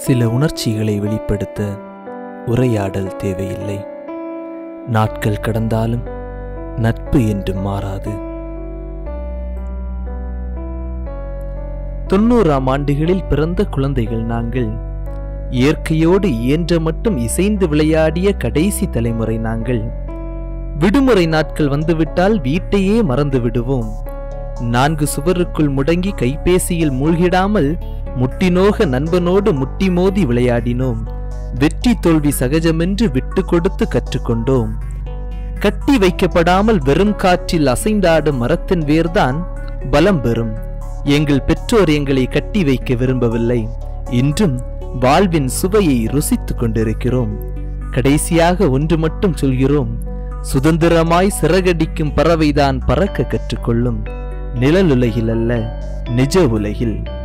சில உணர்ச்சிகளை வெளிப்படுத்த உரையாடல் தேவையில்லை நாட்கள் கடந்தாலும் நட்பு என்றும் மாறாது தொண்ணூறாம் ஆண்டுகளில் பிறந்த குழந்தைகள் நாங்கள் இயற்கையோடு இயன்ற மட்டும் இசைந்து விளையாடிய கடைசி தலைமுறை நாங்கள் விடுமுறை நாட்கள் வந்துவிட்டால் வீட்டையே மறந்து விடுவோம் நான்கு சுவருக்குள் முடங்கி கைபேசியில் மூழ்கிடாமல் முட்டினோக நண்பனோடு முட்டி மோதி விளையாடினோம் வெற்றி தோல்வி சகஜமென்று விட்டு கொடுத்து கற்றுக்கொண்டோம் கட்டி வைக்கப்படாமல் வெறும் காற்றில் அசைந்தாடும் மரத்தின் வேர்தான் பலம் பெறும் எங்கள் பெற்றோர் எங்களை கட்டி வைக்க விரும்பவில்லை இன்றும் வாழ்வின் சுவையை ருசித்துக் கொண்டிருக்கிறோம் கடைசியாக ஒன்று மட்டும் சொல்கிறோம் சுதந்திரமாய் சிறகடிக்கும் பறவைதான் பறக்க கற்றுக்கொள்ளும் நிழல் உலகில் அல்ல நிஜ உலகில்